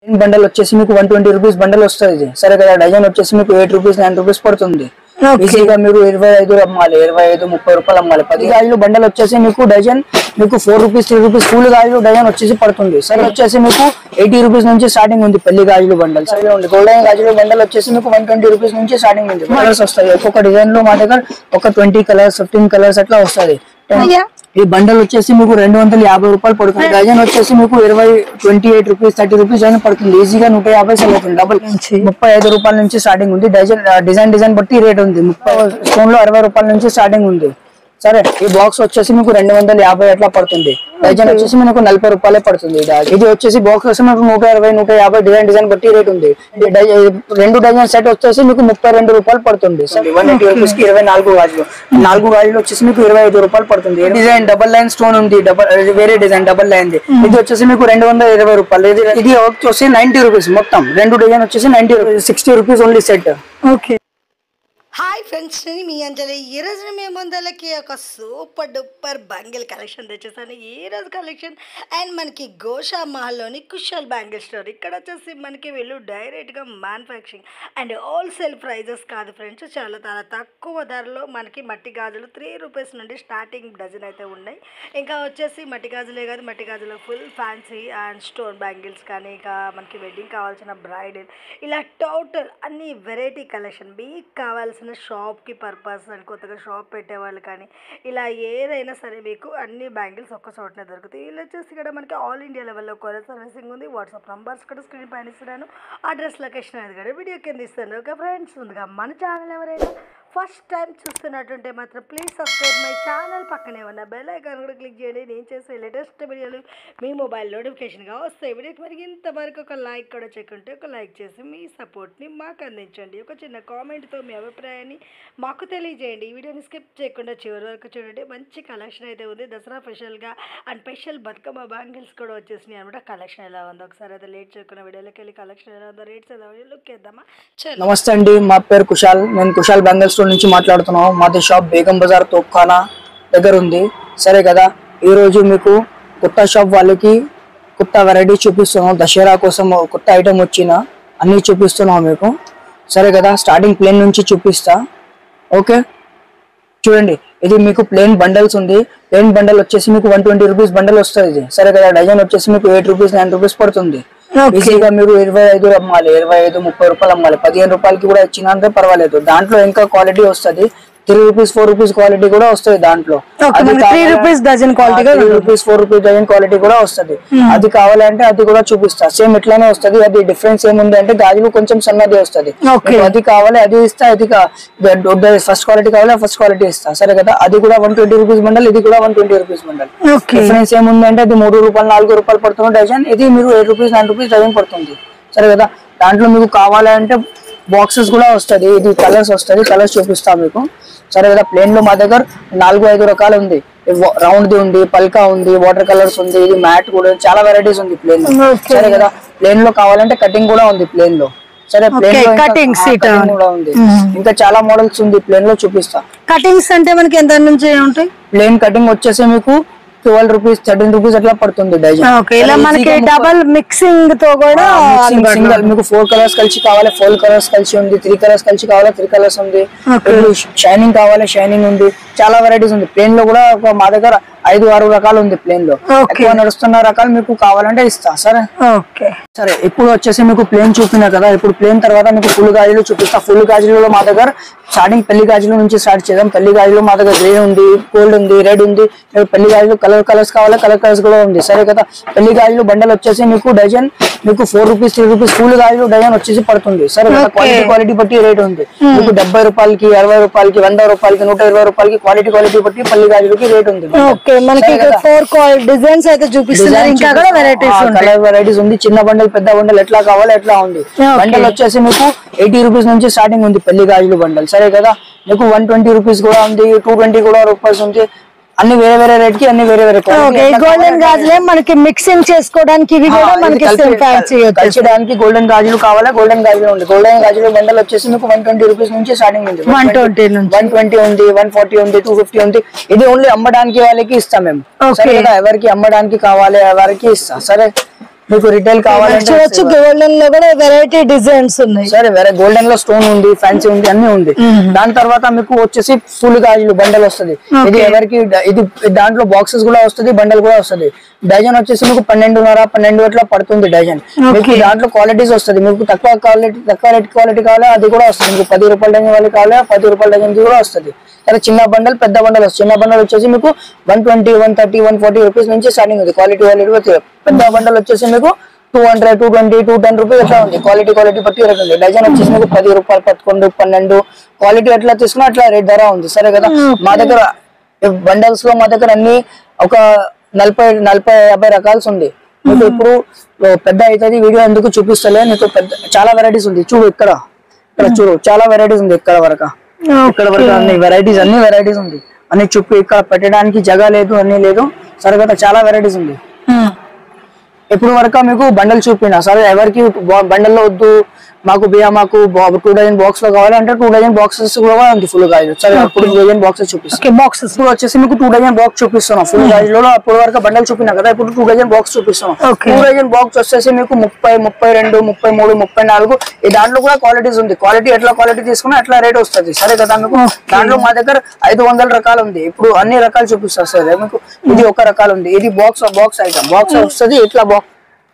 Bundle వచ్చేసి మీకు one twenty rupees bundle వస్తుంది సరే కదా డజన్ వచ్చేసి మీకు ఎయిట్ రూపీస్ నైన్ రూపీస్ పడుతుంది Okay. ఈజీగా మీరు ఇరవై ఐదు అమ్మాలి ఇరవై ఐదు ముప్పై రూపాయలు అమ్మాలి పది గాజులు బండల్ వచ్చేసి మీకు డజన్ మీకు four rupees three rupees full గాజులు డజన్ వచ్చేసి పడుతుంది సరే వచ్చేసి మీకు ఎయిటీ రూపీస్ నుంచి స్టార్టింగ్ ఉంది పెళ్లి గాజులు బండల్ సరే ఉంది గోల్డెన్ గాజులు బండల్ వచ్చేసి మీకు వన్ ట్వంటీ రూపీస్ నుంచి స్టార్టింగ్ ఉంది కలర్స్ వస్తాయి ఒక్కొక్క డిజైన్ లో మా దగ్గర ఒక ట్వంటీ కలర్స్ ఫిఫ్టీన్ కలర్స్ అట్లా వస్తుంది అయ్యా ఈ బండల్ వచ్చేసి మీకు రెండు వందల యాభై రూపాయలు పడుతుంది డజన్ వచ్చేసి మీకు ఇరవై twenty eight rupees thirty rupees అయినా పడుతుంది ఈజీగా నూట యాభై సెల్ అవుతుంది డబుల్ మంచి. ముప్పై ఐదు రూపాయల నుంచి స్టార్టింగ్ ఉంది డజన్ డిజైన్ డిజైన్ బట్టి రేట్ ఉంది ముప్పై స్టోన్ లో అరవై రూపాయల నుంచి స్టార్టింగ్ ఉంది సరే ఈ బాక్స్ వచ్చేసి మీకు రెండు వందల యాభై అట్లా పడుతుంది డజన్ వచ్చేసి మీకు నలభై రూపాయలే పడుతుంది ఇది ఇది వచ్చేసి బాక్స్ వచ్చి మీకు నూట ఇరవై నూట యాభై డిజైన్ డిజైన్ బట్టి రేట్ ఉంది ఈ డజ- రెండు డజన్ సెట్ వచ్చేసి మీకు ముప్పై రెండు రూపాయలు పడుతుంది సరే వన్ ఎయిటీ రూపీస్ కి ఇరవై నాలుగు గాజులు నాలుగు గాజులు వచ్చేసి మీకు ఇరవై ఐదు రూపాయలు పడుతుంది డిజైన్ డబల్ లైన్ స్టోన్ ఉంది డబల్ వేరే డిజైన్ డబల్ లైన్ ఇది వచ్చేసి మీకు రెండు వందల ఇరవై రూపాయలు ఇది ఇది వచ్చేసి నైన్టీ రూపీస్ మొత్తం రెండు డిజైన్ వచ్చేసి ninety rupees sixty rupees only set okay hi friends నేను మీ అంజలి ఈ రోజు మీ ముందలకి ఒక సూపర్ డూపర్ బ్యాంగిల్ కలెక్షన్ తెచ్చేసాను ఈ రోజు కలెక్షన్ అండ్ మనకి గోషా మహల్లోని కుషల్ బ్యాంగిల్ స్టోర్ ఇక్కడ వచ్చేసి మనకి వీళ్ళు డైరెక్ట్గా మ్యానుఫ్యాక్చరింగ్ అండ్ హోల్సేల్ ప్రైజెస్ కాదు ఫ్రెండ్స్ చాలా చాలా తక్కువ ధరలో మనకి మట్టి గాజులు త్రీ రూపీస్ నుండి స్టార్టింగ్ డజన్ అయితే ఉన్నాయి ఇంకా వచ్చేసి మట్టి గాజులే కాదు మట్టి గాజులు full fancy and stone bangles కానీ ఇంకా మనకి వెడ్డింగ్ కావాల్సిన బ్రైడల్ ఇలా టోటల్ అన్ని వెరైటీ కలెక్షన్ మీకు కావాల్సిన షాప్కి పర్పస్ అండ్ కొత్తగా షాప్ పెట్టేవాళ్ళు కానీ ఇలా ఏదైనా సరే మీకు అన్ని బ్యాంగిల్స్ ఒక్క చోటనే దొరుకుతాయి వీళ్ళు వచ్చేసి ఇక్కడ మనకి ఆల్ ఇండియా లెవెల్లో కొరియర్ సర్వీసింగ్ ఉంది వాట్సాప్ నంబర్స్ కూడా స్క్రీన్ పైన ఇస్తున్నాను అడ్రస్ లొకేషన్ అనేది కూడా వీడియో కింద ఇస్తాను ఓకే ఫ్రెండ్స్ ముందుగా మన ఛానల్ ఎవరైనా ఫస్ట్ టైం చూస్తున్నట్టుంటే మాత్రం ప్లీజ్ సబ్స్క్రైబ్ మై ఛానల్ పక్కనే ఉన్న బెల్ ఐకాన్ కూడా క్లిక్ చేయండి నేను చేసే లేటెస్ట్ వీడియోలు మీ మొబైల్ నోటిఫికేషన్గా వస్తాయి వీడియోకి మరి ఇంతవరకు ఒక లైక్ కూడా చెక్కుంటే ఒక లైక్ చేసి మీ సపోర్ట్ని మాకు అందించండి ఒక చిన్న కామెంట్తో మీ అభిప్రాయాన్ని మాకు తెలియజేయండి ఈ వీడియోని స్కిప్ చేయకుండా చివరి వరకు చూడండి మంచి కలెక్షన్ అయితే ఉంది దసరా స్పెషల్గా అండ్ స్పెషల్ బతుకమ్మ బ్యాంగిల్స్ కూడా వచ్చేసినాయి అనమాట కలెక్షన్ ఎలా ఉందో ఒకసారి అయితే లేట్ చేయకుండా వీడియోలోకి వెళ్ళి కలెక్షన్ ఎలా ఉందో రేట్స్ ఎలా ఉందో లుక్ చేద్దామా చలో నమస్తే అండి మా పేరు కుషాల్ నేను కుషాల్ బ్యాంగిల్ స్టోర్ నుంచి మాట్లాడుతున్నాను మాది షాప్ బేగం బజార్ తోప్ఖానా దగ్గర ఉంది సరే కదా ఈ రోజు మీకు కొత్త షాప్ వాళ్ళకి కొత్త వెరైటీ చూపిస్తున్నాం దసరా కోసం కొత్త ఐటమ్ వచ్చిన అన్ని చూపిస్తున్నాం మీకు సరే కదా స్టార్టింగ్ ప్లేన్ నుంచి చూపిస్తా ఓకే చూడండి ఇది మీకు ప్లేన్ బండల్స్ ఉంది ప్లేన్ బండల్ వచ్చేసి మీకు వన్ ట్వంటీ రూపీస్ బండల్ వస్తుంది ఇది సరే కదా డజన్ వచ్చేసి మీకు ఎయిట్ రూపీస్ నైన్ రూపీస్ పడుతుంది Okay. ఈజీగా మీరు ఇరవై ఐదు అమ్మాలి ఇరవై ఐదు ముప్పై రూపాయలు అమ్మాలి పదిహేను రూపాయలకి కూడా ఇచ్చినంతే పర్వాలేదు దాంట్లో ఇంకా క్వాలిటీ వస్తుంది three rupees four rupees quality కూడా వస్తుంది దాంట్లో Okay, అది మనకి three కావాలా- rupees dozen quality ఆ, కూడా three rupees four rupees dozen quality కూడా వస్తుంది అది కావాలంటే అది కూడా చూపిస్తా సేమ్ ఇట్లానే వస్తుంది అది డిఫరెన్స్ ఏముంది అంటే గాజులు కొంచెం సన్నది వస్తుంది Okay. అది కావాలి అది ఇస్తా అది ఫస్ట్ క్వాలిటీ కావాలి ఫస్ట్ క్వాలిటీ ఇస్తా సరే కదా అది కూడా వన్ ట్వంటీ రూపీస్ బండల్ ఇది కూడా one twenty rupees bundle okay difference ఏముందంటే అది మూడు రూపాయలు నాలుగు రూపాయలు పడుతుంది డజన్ ఇది మీరు eight rupees nine rupees dozen పడుతుంది సరే కదా దాంట్లో మీకు కావాలంటే బాక్సెస్ కూడా వస్తుంది ఇది కలర్స్ వస్తుంది కలర్స్ చూపిస్తా మీకు సరే కదా ప్లేన్ లో మా దగ్గర నాలుగు ఐదు రకాలు ఉంది రౌండ్ ది ఉంది పల్కా ఉంది వాటర్ కలర్స్ ఉంది ఇది మ్యాట్ కూడా చాలా వెరైటీస్ ఉంది ప్లేన్ లో Okay. సరే కదా ప్లేన్ లో కావాలంటే కటింగ్ కూడా ఉంది ప్లేన్ లో సరే ప్లేన్ Okay, లో ఇంకా- cutting ఆ, sheet. cutting కూడా ఉంది ఇంకా చాలా మోడల్స్ ఉంది ప్లేన్ లో చూపిస్తా కటింగ్స్ అంటే మనకి ఎంత నుంచి ఉంటాయి ప్లేన్ కటింగ్ వచ్చేసి మీకు ట్వెల్వ్ రూపీస్ థర్టీన్ రూపీస్ అట్లా పడుతుంది డజన్ ఓకే ఇలా మనకి డబల్ మిక్సింగ్ తో కూడా సింగల్ మీకు ఫోర్ కలర్స్ కలిసి కావాలి ఫోర్ కలర్స్ కలిసి ఉంది త్రీ కలర్స్ కలిసి కావాలి త్రీ కలర్స్ ఉంది షైనింగ్ కావాలి షైనింగ్ ఉంది చాలా వెరైటీస్ ఉంది ప్లేన్ లో కూడా ఒక మా దగ్గర ఐదు ఆరు రకాలు ఉంది ప్లేన్ లో Okay. ఎక్కువ నడుస్తున్న రకాలు మీకు కావాలంటే ఇస్తా సరే ఓకే సరే ఇప్పుడు వచ్చేసి మీకు ప్లేన్ చూపినా కదా ఇప్పుడు ప్లేన్ తర్వాత మీకు ఫుల్ గాజులు చూపిస్తా ఫుల్ గాజులలో మా దగ్గర స్టార్టింగ్ పెళ్లి గాజుల నుంచి స్టార్ట్ చేద్దాం పెళ్లి గాజులు మా దగ్గర గ్రీన్ ఉంది గోల్డ్ ఉంది రెడ్ ఉంది మీకు పెళ్లి గాజులు కలర్ కలర్స్ కావాలి కలర్ కలర్స్ కూడా ఉంది సరే కదా పెళ్లి గాజులు బండల్ వచ్చేసి మీకు డజన్ మీకు four rupees three rupees full గాజులు డజన్ వచ్చేసి పడుతుంది సరే కదా Okay. క్వాలిటీ క్వాలిటీ బట్టి రేట్ ఉంది మీకు డెబ్బై రూపాయలకి అరవై రూపాయలకి వంద రూపాయలకి నూట ఇరవై రూపాయలకి క్వాలిటీ క్వాలిటీ బట్టి పల్లి గాజులకి రేట్ ఉంది ఓకే మనకి సరే కదా? ఫోర్ డిజైన్స్ అయితే చూపిస్తున్నారు ఇంకా కూడా వెరైటీస్ ఉంటాయి కలర్ వెరైటీస్ ఉంది చిన్న బండల్ పెద్ద బండల్ ఎట్లా కావాలో ఎట్లా ఉంది Okay. బండల్ వచ్చేసి మీకు ఎయిటీ రూపీస్ నుంచి స్టార్టింగ్ ఉంది పెళ్లి గాజులు బండల్ సరే కదా మీకు వన్ ట్వంటీ రూపీస్ కూడా ఉంది టూ ట్వంటీ కూడా రూపీస్ ఉంది అన్ని వేరే వేరే రేట్ కి అన్ని వేరే వేరే quality. ఓకే ఎట్లా గోల్డెన్ కావాలంటే గాజులే మనకి మిక్సింగ్ చేసుకోవడానికి ఇవి ఆ, కూడా ఇది మనకి కలిపి- సేమ్ ఫ్యాన్సీ వచ్చేసి కలిసడానికి గోల్డెన్ గాజులు కావాలా గోల్డెన్ గాజులు ఉంది గోల్డెన్ గాజులు బండల్ వచ్చేసి మీకు వన్ ట్వంటీ రూపీస్ నుంచి స్టార్టింగ్ ఉంది 120 నుంచి. వన్ ట్వంటీ ఉంది వన్ ఫార్టీ ఉంది టూ ఫిఫ్టీ ఉంది ఇది ఓన్లీ అమ్మడానికి వాళ్ళకి ఇస్తాం మేము Okay. సరే కదా ఎవరికి అమ్మడానికి కావాలి ఎవరికి ఇస్తాం సరే మీకు రిటైల్ కావాలంటే చూడొచ్చు గోల్డెన్ లో కూడా వెరైటీ డిజైన్స్ ఉన్నాయి సరే వేరే గోల్డెన్ లో స్టోన్ ఉంది ఫ్యాన్సీ ఉంది అన్ని ఉంది దాని తర్వాత మీకు వచ్చేసి ఫుల్ గాజులు బండల్ వస్తుంది ఇది ఎవరికి డ- ఇది దాంట్లో బాక్సెస్ కూడా వస్తుంది బండల్ కూడా వస్తుంది డజన్ వచ్చేసి మీకు పన్నెండున్నర పన్నెండు అట్లా పడుతుంది డజన్ మీకు దాంట్లో క్వాలిటీస్ వస్తుంది మీకు తక్కువ క్వాలిటీ తక్కువ రేట్ క్వాలిటీ కావాలా అది కూడా వస్తుంది మీకు పది రూపాయల డజన్ వాళ్ళకి కావాలా పది రూపాయల డజన్ కూడా వస్తుంది సరే చిన్న బండల్ పెద్ద బండల్ వస్తుంది చిన్న బండల్ వచ్చేసి మీకు one twenty one thirty one forty rupees నుంచి స్టార్టింగ్ ఉంది క్వాలిటీ క్వాలిటీ పెద్ద బండల్ వచ్చేసి మీకు two hundred two twenty two ten rupees ఎట్లా ఉంది క్వాలిటీ క్వాలిటీ బట్టి రేట్ ఉంది డజన్ వచ్చేసి మీకు పది రూపాయలు పదకొండు పన్నెండు క్వాలిటీ ఎట్లా తీసుకున్నా అట్లా రేట్ ధర ఉంది సరే కదా మా దగ్గర బండల్స్ లో మా దగ్గర అన్ని ఒక నలభై నలభై యాభై రకాల్స్ ఉంది మీకు ఇప్పుడు ఓ పెద్ద అవుతుంది వీడియో ఎందుకు చూపిస్తలే నీకు పెద్ద చాలా వెరైటీస్ ఉంది చూడు ఇక్కడ ఇక్కడ చూడు చాలా వెరైటీస్ ఉంది ఇక్కడ వరకు ఇక్కడ వరకు అన్ని వెరైటీస్ అన్ని వెరైటీస్ ఉంది అన్ని చూపి ఇక్కడ పెట్టడానికి జగ లేదు అన్ని లేదు సరే కదా చాలా వెరైటీస్ ఉంది ఇప్పుడు వరకు మీకు బండల్ చూపిన సరే ఎవరికి బండల్లో వద్దు మాకు బియ్య మాకు టూ డజన్ బాక్స్ లో కావాలంటే టూ డజన్ బాక్సెస్ కూడా ఉంది ఫుల్ గాజు సరే అప్పుడు టూ డజన్ బాక్సెస్ చూపిస్తాం ఓకే బాక్సెస్ ఇప్పుడు వచ్చేసి మీకు టూ డజన్ బాక్స్ చూపిస్తున్నాం ఫుల్ గాజులో అప్పుడు వరకు బండల్ చూపినా కదా ఇప్పుడు టూ డజన్ బాక్స్ చూపిస్తున్నాం Okay. టూ డజన్ బాక్స్ వచ్చేసి మీకు ముప్పై ముప్పై రెండు ముప్పై మూడు ముప్పై నాలుగు ఈ దాంట్లో కూడా క్వాలిటీస్ ఉంది క్వాలిటీ ఎట్లా క్వాలిటీ తీసుకున్నా అట్లా రేట్ వస్తుంది సరే కదా మీకు దాంట్లో మా దగ్గర ఐదు వందల రకాలు ఉంది ఇప్పుడు అన్ని రకాలు చూపిస్తారు సార్ మీకు ఇది ఒక రకాలు ఉంది ఇది బాక్స్ బాక్స్ ఐటమ్ బాక్స్ వస్తుంది ఇట్లా బాక్స్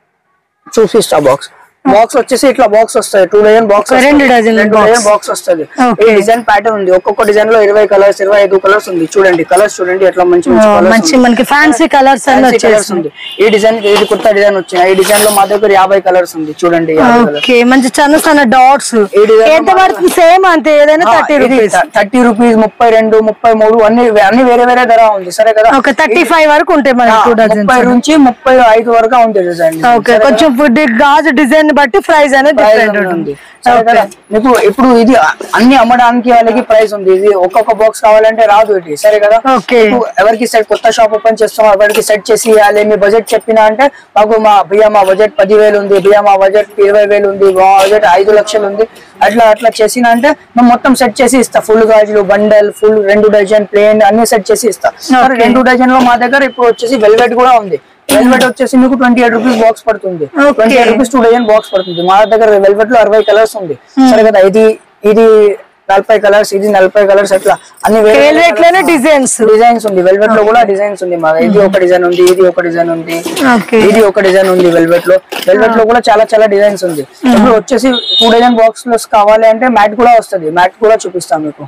చూపిస్తా బాక్స్ బాక్స్ వచ్చేసి ఇట్లా బాక్స్ వస్తాయి టూ డజన్ బాక్స్ రెండు dozen రెండు box. డజన్ బాక్స్ వస్తుంది ఈ Okay. డిజైన్ ప్యాటర్న్ ఉంది ఒక్కొక్క డిజైన్ లో ఇరవై కలర్స్ ఇరవై ఐదు కలర్స్ ఉంది చూడండి కలర్స్ చూడండి ఎట్లా మంచి మంచి కలర్స్ మంచి మనకి ఫ్యాన్సీ కలర్స్ అన్ని కలర్స్ వచ్చేసి ఉంది ఈ డిజైన్ ఇది కొత్త డిజైన్ వచ్చింది ఈ డిజైన్ లో మా దగ్గర యాభై కలర్స్ ఉంది చూడండి యాభై colours. ఓకే మంచి చిన్న చిన్న డాట్స్ ఈ design లో ఎంత పడుతుంది సేమ్ అంతే ఏదైనా థర్టీ రూపీస్ థర్టీ రూపీస్ ముప్పై రెండు ముప్పై మూడు అన్ని అన్ని వేరే వేరే ధర ఉంది సరే కదా ఒక థర్టీ ఫైవ్ వరకు ఉంటాయి మనకి టూ డజన్ ముప్పై నుంచి ముప్పై ఐదు వరకు ఉంది డిజైన్ ఓకే కొంచెం ఫుడ్ గాజు డిజైన్ బట్టి ప్రైస్ అనేది డిఫరెంట్ ఉంది ఉంటుంది సరే కదా మీకు ఇప్పుడు ఇది అన్ని అమ్మడానికి వాళ్ళకి ప్రైస్ ఉంది ఇది ఒక్కొక్క బాక్స్ కావాలంటే రాదు ఇది సరే కదా Okay. ఇప్పుడు ఎవరికి సెట్ కొత్త షాప్ ఓపెన్ చేస్తాం ఎవరికి సెట్ చేసి ఇవ్వాలి మీ బడ్జెట్ చెప్పినా అంటే మాకు మా భయ్య మా బడ్జెట్ పదివేలు ఉంది భయ్య మా బడ్జెట్ ఇరవై వేలు ఉంది మా బడ్జెట్ ఐదు లక్షలు ఉంది అట్లా అట్లా చేసిన అంటే మేము మొత్తం సెట్ చేసి ఇస్తా ఫుల్ గాజులు బండల్ ఫుల్ రెండు డజన్ ప్లేన్ అన్ని సెట్ చేసి ఇస్తా మరి రెండు డజన్ లో మా దగ్గర ఇప్పుడు వచ్చేసి వెల్వెట్ కూడా ఉంది వెల్వెట్ వచ్చేసి మీకు ట్వంటీ ఎయిట్ రూపీస్ బాక్స్ పడుతుంది twenty eight rupees two dozen box పడుతుంది మా దగ్గర వెల్వెట్ లో అరవై కలర్స్ ఉంది సరే కదా ఇది ఇది నలభై కలర్స్ ఇది నలభై కలర్స్ అట్లా అన్ని వేరే వెల్వెట్ లోనే డిజైన్స్ డిజైన్స్ ఉంది వెల్వెట్ లో కూడా డిజైన్స్ ఉంది మా ఇది ఒక డిజైన్ ఉంది ఇది ఒక డిజైన్ ఉంది ఓకే ఇది ఒక డిజైన్ ఉంది వెల్వెట్ లో వెల్వెట్ లో కూడా చాలా చాలా డిజైన్స్ ఉంది ఇప్పుడు వచ్చేసి టూ డజన్ బాక్స్ లో కావాలి అంటే మ్యాట్ కూడా వస్తుంది మ్యాట్ కూడా చూపిస్తాం మీకు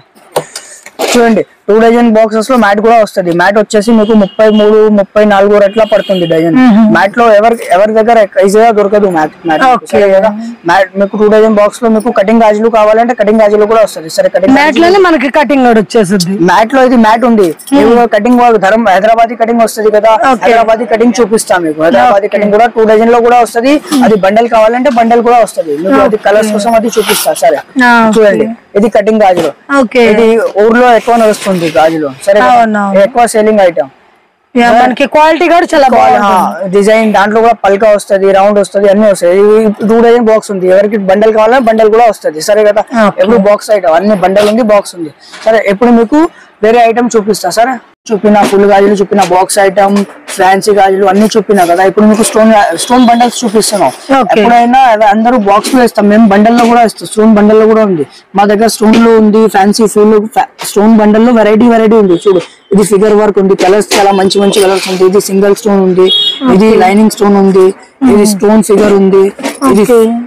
చూడండి టూ డజన్ బాక్సెస్ లో మ్యాట్ కూడా వస్తుంది మ్యాట్ వచ్చేసి మీకు ముప్పై మూడు ముప్పై నాలుగు అట్లా పడుతుంది డజన్ మ్యాట్ లో ఎవరి ఎవరి దగ్గర ఈజీగా దొరకదు మ్యాట్ మ్యాట్ సరే కదా మ్యాట్ మీకు టూ డజన్ బాక్స్ లో మీకు కటింగ్ గాజులు కావాలంటే కటింగ్ గాజులు కూడా వస్తుంది సరే కటింగ్ మ్యాట్ లోనే మనకి కటింగ్ కూడా వచ్చేస్తుంది మ్యాట్ లో ఇది మ్యాట్ ఉంది కటింగ్ ధరం హైదరాబాద్ కటింగ్ వస్తుంది కదా హైదరాబాద్ కటింగ్ చూపిస్తాం మీకు హైదరాబాద్ కటింగ్ కూడా టూ డజన్ లో కూడా వస్తుంది అది బండల్ కావాలంటే బండల్ కూడా వస్తుంది మీకు అది కలర్స్ కోసం అది చూపిస్తా సరే ఆ, చూడండి ఇది కటింగ్ గాజులు ఓకే ఇది ఊర్లో ఎక్కువ నడుస్తుంది గాజులు సరే కదా? అవునవును. ఎక్కువ సేలింగ్ ఐటమ్ యా, మనకి క్వాలిటీ కూడా చాలా బాగుంటుంది డిజైన్ దాంట్లో కూడా పల్కా వస్తది రౌండ్ వస్తది అన్ని వస్తాయి టూ డజన్ బాక్స్ ఉంది ఎవరికి బండల్ కావాలంటే బండల్ కూడా వస్తది సరే కదా ఎప్పుడు బాక్స్ ఐటమ్ అన్ని బండల్ ఉంది బాక్స్ ఉంది సరే ఎప్పుడు మీకు వేరే ఐటమ్ చూపిస్తా సరే చూపిన ఫుల్ గాజులు చూపిన బాక్స్ ఐటమ్ ఫ్యాన్సీ గాజులు అన్ని చూపినా కదా ఇప్పుడు మీకు స్టోన్ స్టోన్ బండల్స్ చూపిస్తున్నాం Okay. ఎప్పుడైనా అవి అందరూ బాక్స్ లో ఇస్తాం మేము బండల్ లో కూడా ఇస్తాం స్టోన్ బండల్ లో కూడా ఉంది మా దగ్గర స్టోన్ లో ఉంది ఫ్యాన్సీ ఫుల్ స్టోన్ బండల్ లో వెరైటీ వెరైటీ ఉంది చూడు ఇది ఫిగర్ వర్క్ ఉంది కలర్స్ చాలా మంచి మంచి కలర్స్ ఉంది ఇది సింగిల్ స్టోన్ ఉంది ఇది లైనింగ్ స్టోన్ ఉంది ఇది స్టోన్ ఫిగర్ ఉంది ఇది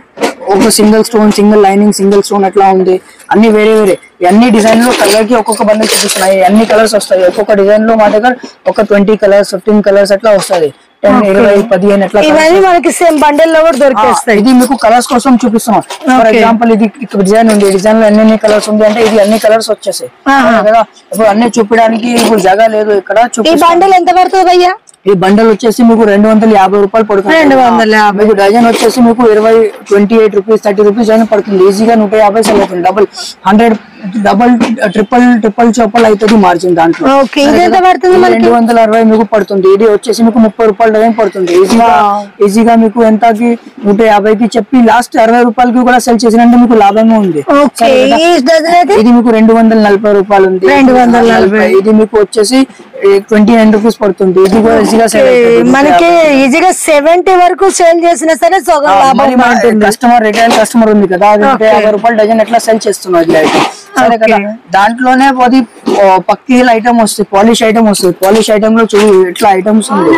ఒక single stone single lining single stone అట్లా ఉంది అన్ని వేరే వేరే ఈ అన్ని డిజైన్ లో కలర్ కి ఒక్కొక్క బండల్ చూపిస్తున్నాయి అన్ని కలర్స్ వస్తాయి ఒక్కొక్క డిజైన్ లో మా దగ్గర ఒక ట్వంటీ కలర్స్ ఫిఫ్టీన్ కలర్స్ అట్లా వస్తాయి టెన్ ఇరవై పదిహేను అట్లా colours ఇవన్నీ మనకి సేమ్ బండిల్ లో కూడా దొరికేస్తాయి ఇది మీకు కలర్స్ కోసం చూపిస్తున్నాం ఫర్ ఎగ్జాంపుల్ ఇది డిజైన్ ఉంది డిజైన్ లో ఎన్ని కలర్స్ ఉంది అంటే ఇది అన్ని కలర్స్ వచ్చేసాయి అవునా కదా ఇప్పుడు అన్ని చూపించడానికి ఇప్పుడు జగ లేదు ఇక్కడ ఈ చూపి బండిల్ ఎంత పడుతుంది భయ్యా ఈ బండల్ వచ్చేసి మీకు రెండు వందల యాభై రూపాయలు పడుతుంది రెండు వందల యాభై. మీకు డజన్ వచ్చేసి మీకు ఇరవై twenty eight rupees thirty rupees అయినా పడుతుంది ఈజీగా నూట యాభై సెల్ అవుతుంది double hundred double triple triple చోపల్ అవుతుంది మార్జిన్ దాంట్లో ఓకే ఇది ఎంత పడుతుంది ఇది మనకి రెండు వందల అరవై మీకు పడుతుంది ఇది వచ్చేసి మీకు ముప్పై రూపాయల డజన్ పడుతుంది ఈజీగా ఈజీగా మీకు ఎంతకి నూట యాభైకి చెప్పి లాస్ట్ అరవై రూపాయలకి కూడా సెల్ చేసినంటే మీకు లాభమే ఉంది ఓకే ఈ డజన్ అయితే ఇది మీకు రెండు వందల నలభై రూపాయలు ఉంది రెండు వందల నలభై. ఇది మీకు వచ్చేసి ట్వంటీ నైన్ రూపీస్ పడుతుంది ఇది కూడా ఈజీగా సెల్ మనకి ఈజీగా సెవెంటీ వరకు సేల్ చేసినా సరే సగం లాభం ఉంటుంది కస్టమర్ రిటైల్ కస్టమర్ ఉంది కదా అది నూట యాభై రూపాయలు డజన్ ఎట్లా సెల్ చేస్తున్నారు ఈ ఐటమ్ సరే కదా దాంట్లోనే అది పక్కీల ఐటమ్ వస్తుంది పాలిష్ ఐటమ్ వస్తుంది పాలిష్ ఐటమ్ లో చూడు ఇట్లా ఐటమ్స్ ఉంది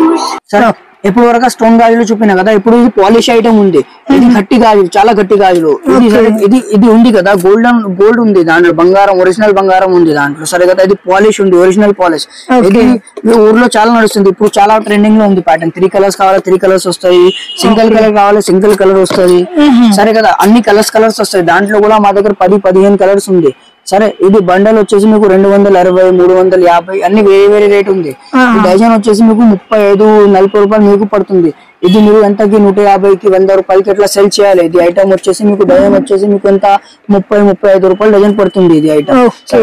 సరే ఇప్పుడు వరకు స్టోన్ గాజులు చూపినా కదా ఇప్పుడు ఇది పాలిష్ ఐటమ్ ఉంది ఇది గట్టి గాజులు చాలా గట్టి గాజులు ఇది సరే ఇది ఇది ఉంది కదా గోల్డెన్ గోల్డ్ ఉంది దాంట్లో బంగారం ఒరిజినల్ బంగారం ఉంది దాంట్లో సరే కదా ఇది పాలిష్ ఉంది ఒరిజినల్ పాలిష్ ఇది ఈ ఊర్లో చాలా నడుస్తుంది ఇప్పుడు చాలా ట్రెండింగ్ లో ఉంది ప్యాటర్న్ త్రీ కలర్స్ కావాలి త్రీ కలర్స్ వస్తాయి సింగిల్ కలర్ కావాలి సింగిల్ కలర్ వస్తుంది సరే కదా అన్ని కలర్స్ కలర్స్ వస్తాయి దాంట్లో కూడా మా దగ్గర పది పదిహేను కలర్స్ ఉంది సరే ఇది బండల్ వచ్చేసి మీకు రెండు వందల అరవై మూడు వందల యాభై అన్ని వేరే వేరే రేట్ ఉంది ఈ డజన్ వచ్చేసి మీకు ముప్పై ఐదు నలభై రూపాయలు మీకు పడుతుంది ఇది మీరు ఎంతకి నూట యాభైకి వంద రూపాయలకి ఎట్లా సెల్ చేయాలి ఇది ఐటమ్ వచ్చేసి మీకు డజన్ వచ్చేసి మీకు ఎంత ముప్పై ముప్పై ఐదు రూపాయలు డజన్ పడుతుంది ఇది ఐటమ్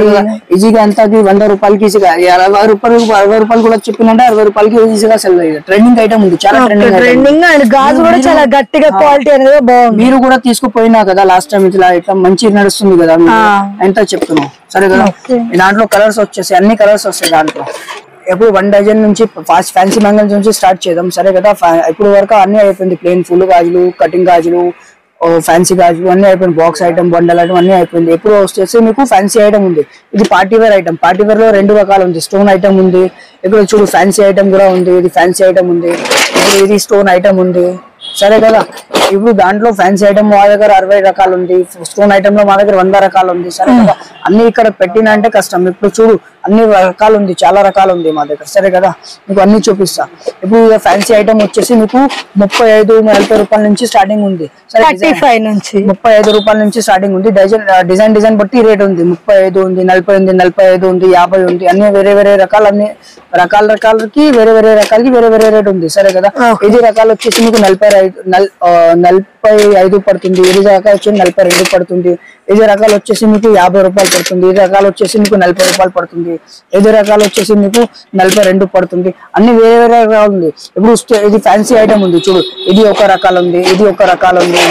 ఈజీగా ఎంతకి వంద రూపాయలకి ఈజీగా ఈ అరవై రూపాయలు అరవై రూపాయలు కూడా చెప్పిందంటే అరవై రూపాయలకి ఈజీగా సెల్ అయ్యింది ట్రెండింగ్ ఐటమ్ ఉంది చాలా ట్రెండింగ్ ఐటమ్ ట్రెండింగ్ అండ్ గాజు కూడా చాలా గట్టిగా క్వాలిటీ అనేది బాగుంది మీరు కూడా తీసుకుపోయినా కదా లాస్ట్ టైం ఇట్లా ఇట్లా మంచి నడుస్తుంది కదా మీరు ఎంత చెప్తున్నావు సరే కదా ఈ దాంట్లో కలర్స్ వచ్చేసి అన్ని కలర్స్ వస్తాయి దాంట్లో ఎప్పుడు వన్ డజన్ నుంచి ఫాస్ట్ ఫ్యాన్సీ మ్యాంగల్స్ నుంచి స్టార్ట్ చేద్దాం సరే కదా ఫా- ఇప్పుడు వరకు అన్ని అయిపోయింది ప్లేన్ ఫుల్ గాజులు కటింగ్ గాజులు ఫ్యాన్సీ గాజులు అన్ని అయిపోయింది బాక్స్ ఐటమ్ బండల్ ఐటమ్ అన్ని అయిపోయింది ఎప్పుడు వచ్చేసి మీకు ఫ్యాన్సీ ఐటమ్ ఉంది ఇది party wear item party wear లో రెండు రకాలు ఉంది స్టోన్ ఐటమ్ ఉంది ఇప్పుడు చూడు ఫ్యాన్సీ ఐటమ్ కూడా ఉంది ఇది ఫ్యాన్సీ ఐటమ్ ఉంది ఇప్పుడు ఇది స్టోన్ ఐటమ్ ఉంది సరే కదా ఇప్పుడు దాంట్లో ఫ్యాన్సీ ఐటమ్ మా దగ్గర అరవై రకాలు ఉంది స్టోన్ ఐటమ్ లో మా దగ్గర వంద రకాలు ఉంది సరే కదా అన్ని ఇక్కడ పెట్టిన అంటే కష్టం ఇప్పుడు చూడు అన్ని రకాలు ఉంది చాలా రకాలు ఉంది మా దగ్గర సరే కదా మీకు అన్ని చూపిస్తా ఇప్పుడు ఫ్యాన్సీ ఐటమ్ వచ్చేసి మీకు ముప్పై ఐదు నలభై రూపాయల నుంచి స్టార్టింగ్ ఉంది సరే థర్టీ ఫైవ్ నుంచి ముప్పై ఐదు రూపాయల నుంచి స్టార్టింగ్ ఉంది డిజైన్ డిజైన్ డిజైన్ బట్టి రేట్ ఉంది ముప్పై ఐదు ఉంది నలభై ఉంది నలభై ఐదు ఉంది యాభై ఉంది అన్ని వేరే వేరే రకాలు అన్ని రకాల రకాలకి వేరే వేరే రకాలకి వేరే వేరే రేట్ ఉంది సరే కదా ఇది రకాలు వచ్చేసి మీకు నలభై ఐదు నల్ ఆ, నలభై ఐదు పడుతుంది ఇది రకాలు వచ్చి నలభై రెండు పడుతుంది ఇది రకాలు వచ్చేసి మీకు యాభై రూపాయలు పడుతుంది ఇది రకాలు వచ్చేసి మీకు నలభై రూపాయలు పడుతుంది ఇది రకాలు వచ్చేసి మీకు నలభై రెండు పడుతుంది అన్ని వేరే వేరే రకాలు ఉంది ఇప్పుడు స్టే- ఇది ఫ్యాన్సీ ఐటమ్ ఉంది చూడు ఇది ఒక రకాలు ఉంది ఇది ఒక రకాలు ఉంది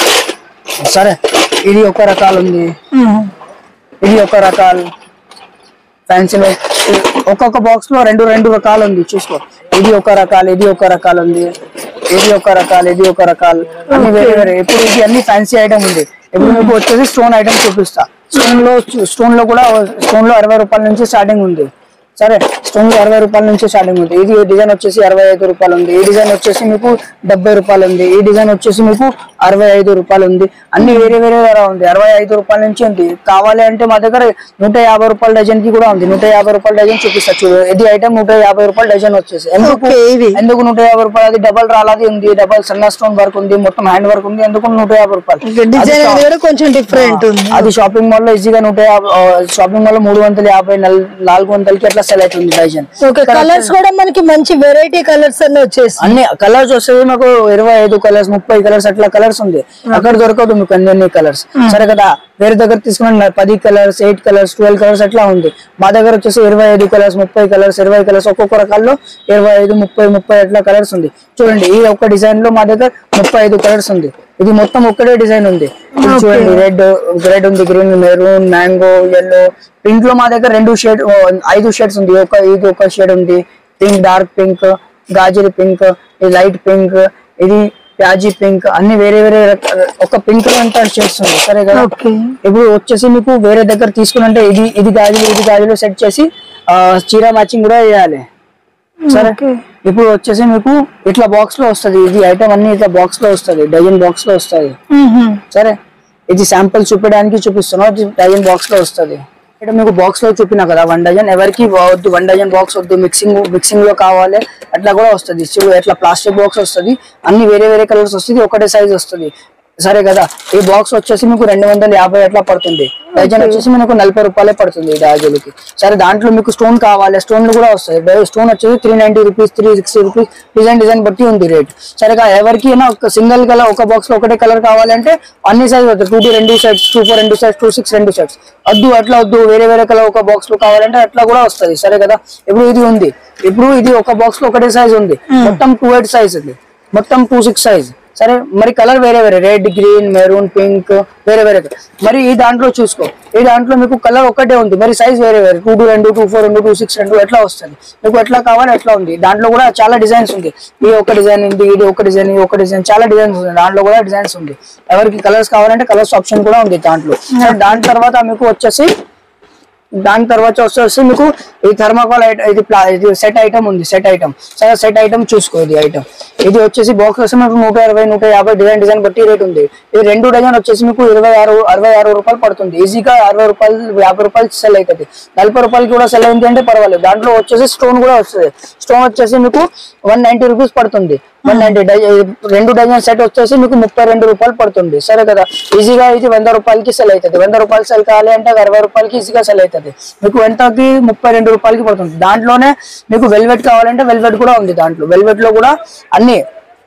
సరే ఇది ఒక రకాలు ఉంది ఇది ఒక రకాలు ఫ్యాన్సీలో ఒక్కొక్క బాక్స్ లో రెండు రెండు రకాలు ఉంది చూసుకో ఇది ఒక రకాలు ఇది ఒక రకాలు ఉంది ఇది ఒక రకాలు ఇది ఒక రకాలు అన్ని వేరే వేరే ఇప్పుడు ఇది అన్ని ఫ్యాన్సీ ఐటమ్ ఉంది ఇప్పుడు మీకు వచ్చేసి స్టోన్ ఐటమ్ చూపిస్తా స్టోన్ లో స్టోన్ లో కూడా స్టోన్ లో అరవై రూపాయల నుంచి స్టార్టింగ్ ఉంది సరే స్టోన్ లో అరవై రూపాయల నుంచి స్టార్టింగ్ ఉంది ఇది డిజైన్ వచ్చేసి అరవై ఐదు రూపాయలు ఉంది ఈ డిజైన్ వచ్చేసి మీకు డెబ్బై రూపాయలు ఉంది ఈ డిజైన్ వచ్చేసి మీకు అరవై ఐదు రూపాయలు ఉంది అన్ని వేరే వేరే ధర ఉంది అరవై ఐదు రూపాయల నుంచి ఉంది కావాలి అంటే మా దగ్గర నూట యాభై రూపాయల డజన్ కి కూడా ఉంది నూట యాభై రూపాయల డజన్ చూపిస్తా చూడు ఇది ఐటమ్ నూట యాభై రూపాయల డజన్ వచ్చేసి ఎందుకు ఓకే ఇది ఎందుకు నూట యాభై రూపాయలు అది డబల్ రాలాది ఉంది డబల్ సన్న స్టోన్ వర్క్ ఉంది మొత్తం హ్యాండ్ వర్క్ ఉంది ఎందుకు నూట యాభై రూపాయలు అది డిజైన్ షా- అనేది కూడా కొంచెం డిఫరెంట్ ఉంది అది షాపింగ్ మాల్ లో ఈజీగా నూట యాభై షాపింగ్ మాల్ లో మూడు వందల యాభై నల్- నాలుగు వందలకి అట్లా సెల్ అవుతుంది డజన్ ఓకే కలర్స్ కూడా మనకి మంచి వెరైటీ కలర్స్ అన్ని వచ్చేసి అన్ని కలర్స్ వస్తాయి మాకు ఇరవై ఐదు కలర్స్ ముప్పై కలర్స్ అట్లా కలర్స్ ఉంది అక్కడ దొరకదు మీకు అన్ని అన్ని కలర్స్ సరే కదా వేరే దగ్గర తీసుకున్న పది colours eight colours twelve colours అట్లా ఉంది మా దగ్గర వచ్చేసి ఇరవై ఐదు కలర్స్ ముప్పై కలర్స్ ఇరవై కలర్స్ ఒక్కొక్క రకాల్లో ఇరవై ఐదు ముప్పై ముప్పై అట్లా కలర్స్ ఉంది చూడండి ఈ ఒక్క డిజైన్ లో మా దగ్గర ముప్పై ఐదు కలర్స్ ఉంది ఇది మొత్తం ఒక్కటే డిజైన్ ఉంది ఇది చూడండి రెడ్ రెడ్ ఉంది green maroon mango yellow pink లో మా దగ్గర రెండు షేడ్ ఐదు షేడ్స్ ఉంది ఒక ఇది ఒక షేడ్ ఉంది పింక్ డార్క్ పింక్ గాజరీ పింక్ ఇది లైట్ పింక్ ఇది ప్యాజీ పింక్ అన్ని వేరే వేరే రక- ఒక పింక్ లో అంతా షేడ్స్ ఉంది సరే కదా ఓకే ఇప్పుడు వచ్చేసి మీకు వేరే దగ్గర తీసుకున్నంటే ఇది ఇది గాజులు ఇది గాజులు సెట్ చేసి ఆ, చీర మ్యాచింగ్ కూడా వేయాలి సరే ఇప్పుడు వచ్చేసి మీకు ఇట్లా బాక్స్ లో వస్తది ఇది ఐటమ్ అన్ని ఇట్లా బాక్స్ లో వస్తది డజన్ బాక్స్ లో వస్తది సరే ఇది శాంపుల్ చూపించడానికి చూపిస్తున్నా ఇది డజన్ బాక్స్ లో వస్తది ఇక్కడ మీకు బాక్స్ లో చూపినా కదా వన్ డజన్ ఎవరికి వద్దు వన్ డజన్ బాక్స్ వద్దు మిక్సింగ్ మిక్సింగ్ లో కావాలి అట్లా కూడా వస్తుంది చూడు ఎట్లా ప్లాస్టిక్ బాక్స్ వస్తుంది అన్ని వేరే వేరే కలర్స్ వస్తుంది ఒకటే సైజ్ వస్తుంది సరే కదా ఈ బాక్స్ వచ్చేసి మీకు రెండు వందల యాభై అట్లా పడుతుంది డజన్ వచ్చేసి మీకు నలభై రూపాయలే పడుతుంది ఈ గాజులకి సరే దాంట్లో మీకు స్టోన్ కావాలి స్టోన్ కూడా వస్తాయి స్టోన్ వచ్చేసి three ninety rupees three sixty rupees design design బట్టి ఉంది రేట్ సరేగా ఎవరికి ఒక సింగిల్ కలర్ ఒక బాక్స్ లో ఒకటే కలర్ కావాలంటే అన్ని సైజ్ వద్దు టూ టూ రెండు సెట్స్ టూ ఫోర్ రెండు సెట్స్ టూ సిక్స్ రెండు సెట్స్ వద్దు అట్లా వద్దు వేరే వేరే కలర్ ఒక బాక్స్ లో కావాలంటే అట్లా కూడా వస్తది సరే కదా ఇప్పుడు ఇది ఉంది ఇప్పుడు ఇది ఒక బాక్స్ లో ఒకటే సైజ్ ఉంది మొత్తం టూ ఎయిట్ సైజ్ ఉంది మొత్తం టూ సిక్స్ సైజ్ సరే మరి కలర్ వేరే వేరే రెడ్ గ్రీన్ మెరూన్ పింక్ వేరే వేరే మరి ఈ దాంట్లో చూసుకో ఈ దాంట్లో మీకు కలర్ ఒకటే ఉంది మరి సైజ్ వేరే వేరే టూ టూ రెండు టూ ఫోర్ రెండు టూ సిక్స్ రెండు ఎట్లా వస్తుంది మీకు ఎట్లా కావాలి ఎట్లా ఉంది దాంట్లో కూడా చాలా డిజైన్స్ ఉంది ఈ ఒక డిజైన్ ఉంది ఇది ఒక డిజైన్ ఇది ఒక డిజైన్ చాలా డిజైన్స్ ఉంది దాంట్లో కూడా డిజైన్స్ ఉంది ఎవరికి కలర్స్ కావాలంటే కలర్స్ ఆప్షన్ కూడా ఉంది దాంట్లో సరే, దాని తర్వాత మీకు వచ్చేసి దాని తర్వాత వచ్చేసి మీకు ఈ థర్మాకోల్ ఇది ప్లా ఇది సెట్ ఐటమ్ ఉంది సెట్ ఐటమ్ సరే సెట్ ఐటమ్ చూసుకో ఇది ఐటమ్ ఇది వచ్చేసి బాక్స్ వచ్చి మీకు నూట ఇరవై నూట యాభై డిజైన్ డిజైన్ బట్టి రేట్ ఉంది ఇది రెండు డజన్ వచ్చేసి మీకు ఇరవై ఆరు అరవై ఆరు రూపాయలు పడుతుంది ఈజీగా అరవై రూపాయలు యాభై రూపాయలు సెల్ అవుతుంది నలభై రూపాయలకి కూడా సెల్ అయింది అంటే పర్వాలేదు దాంట్లో వచ్చేసి స్టోన్ కూడా వస్తుంది స్టోన్ వచ్చేసి మీకు వన్ నైన్టీ రూపీస్ పడుతుంది వన్ నైన్టీ రెండు డజన్ సెట్ వచ్చేసి మీకు ముప్పై రెండు రూపాయలు పడుతుంది సరే కదా ఈజీగా ఇది వంద రూపాయలకి సెల్ అవుతుంది వంద రూపాయలు సెల్ కావాలి అంటే అరవై రూపాయలకి ఈజీగా సెల్ అవుతుంది మీకు ఎంతకి ముప్పై రెండు రూపాయలకి పడుతుంది దాంట్లోనే మీకు వెల్వెట్ కావాలంటే వెల్వెట్ కూడా ఉంది దాంట్లో వెల్వెట్ లో కూడా అన్ని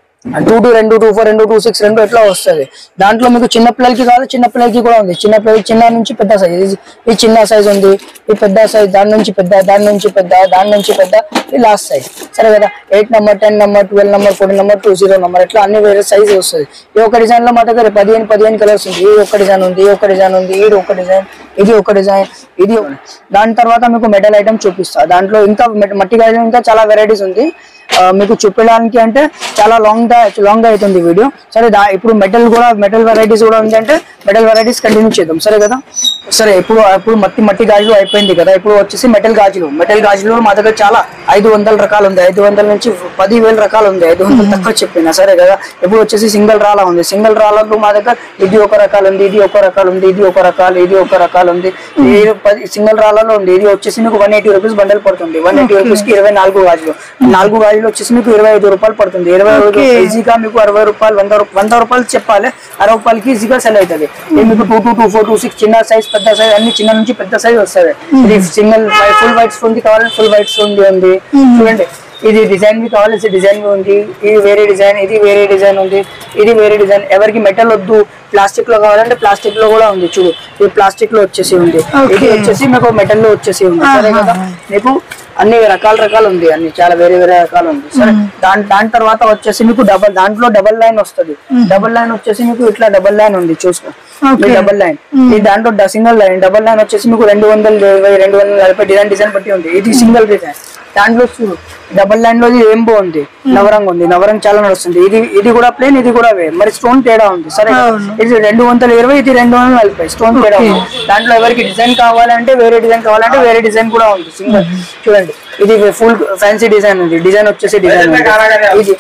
టూ టూ రెండు టూ ఫోర్ రెండు టూ సిక్స్ రెండు ఎట్లా వస్తుంది దాంట్లో మీకు చిన్న పిల్లలకి కావాలి చిన్న పిల్లలకి కూడా ఉంది చిన్న పిల్లలకి చిన్న నుంచి పెద్ద సైజ్ ఈ చిన్న సైజ్ ఉంది ఈ పెద్ద సైజ్ దాని నుంచి పెద్ద దాని నుంచి పెద్ద దాని నుంచి పెద్ద ఈ లాస్ట్ సైజ్ సరే కదా eight number ten number twelve number fourteen number two zero number ఇట్లా అన్ని వేరే సైజ్ వస్తుంది ఈ ఒక డిజైన్ లో మా దగ్గర పదిహేను పదిహేను కలర్స్ ఉంది ఈ ఒక డిజైన్ ఉంది ఈ ఒక డిజైన్ ఉంది ఈ ఒక డిజైన్ ఇది ఒక డిజైన్ ఇది ఒక- దాని తర్వాత మీకు మెటల్ ఐటమ్ చూపిస్తా దాంట్లో ఇంకా మెట- మట్టి గాజులు ఇంకా చాలా వెరైటీస్ ఉంది ఆ, మీకు చూపించడానికి అంటే చాలా లాంగ్ లాంగ్ అవుతుంది వీడియో సరే దా ఇప్పుడు మెటల్ కూడా మెటల్ వెరైటీస్ కూడా ఉంది అంటే మెటల్ వెరైటీస్ కంటిన్యూ చేద్దాం సరే కదా సరే ఇప్పుడు ఇప్పుడు మట్టి మట్టి గాజులు అయిపోయింది కదా ఇప్పుడు వచ్చేసి మెటల్ గాజులు మెటల్ గాజులు మా దగ్గర చాలా ఐదు వందల రకాలు ఉంది ఐదు వందల నుంచి పది వేల రకాలు ఉంది ఐదు వందలు తక్కువ చెప్పిన సరే కదా ఇప్పుడు వచ్చేసి సింగిల్ రాల ఉంది సింగిల్ రాళ్ళలో మా దగ్గర ఇది ఒక రకాలు ఉంది ఇది ఒక రకాలు ఉంది ఇది ఒక రకాలు ఇది ఒక రకాలు ఉంది ఇది పది సింగిల్ రాళ్ళలో ఉంది ఇది వచ్చేసి మీకు వన్ ఎయిటీ రూపీస్ బండల్ పడుతుంది వన్ ఎయిటీ రూపీస్ కి ఇరవై నాలుగు గాజులు నాలుగు గాజులు వచ్చేసి మీకు ఇరవై ఐదు రూపాయలు పడుతుంది ఇరవై ఐదు ఈజీగా మీకు అరవై రూపాయలు వంద రూపాయలు వంద రూపాయలు చెప్పాలి అరవై రూపాయలకి ఈజీగా సెల్ అవుతుంది ఇది మీకు two two two four two six చిన్న సైజ్ పెద్ద సైజ్ అన్ని చిన్న నుంచి పెద్ద సైజ్ వస్తుంది ఇది సింగిల్ ఫుల్ వైట్ స్టోన్ కావాలంటే ఫుల్ వైట్ స్టోన్ ఉంది చూడండి ఇది డిజైన్ వి కావాలి డిజైన్ వి ఉంది ఇది వేరే డిజైన్ ఇది వేరే డిజైన్ ఉంది ఇది వేరే డిజైన్ ఎవరికి మెటల్ వద్దు ప్లాస్టిక్ లో కావాలంటే ప్లాస్టిక్ లో కూడా ఉంది చూడు ఇది ప్లాస్టిక్ లో వచ్చేసి ఉంది ఇది వచ్చేసి మీకు మెటల్ లో వచ్చేసి ఉంది సరే కదా మీకు అన్ని రకాల రకాలు ఉంది అన్ని చాలా వేరే వేరే రకాలు ఉంది సరే దాని దాని తర్వాత వచ్చేసి మీకు డబల్ దాంట్లో డబల్ లైన్ వస్తుంది డబల్ లైన్ వచ్చేసి మీకు ఇట్లా డబల్ లైన్ ఉంది చూసుకో డబల్ లైన్ ఈ దాంట్లో సింగిల్ లైన్ డబల్ లైన్ వచ్చేసి మీకు రెండు వందల ఇరవై రెండు వందల నలభై డిజైన్ డిజైన్ బట్టి ఉంది ఇది సింగిల్ డిజైన్ దాంట్లో చూడు డబల్ లైన్ లో ఏం బాగుంది నవరంగ్ ఉంది నవరంగ్ చాలా నడుస్తుంది ఇది ఇది కూడా ప్లేన్ ఇది కూడా వే మరి స్టోన్ తేడా ఉంది సరే ఇది రెండు వందల ఇరవై ఇది రెండు వందల నలభై స్టోన్ తేడా ఉంది దాంట్లో ఎవరికి డిజైన్ కావాలంటే వేరే డిజైన్ కావాలంటే వేరే డిజైన్ కూడా ఉంది సింగిల్ చూడండి ఇది ఫుల్ ఫ్యాన్సీ డిజైన్ ఉంది డిజైన్ వచ్చేసి డిజైన్ ఇది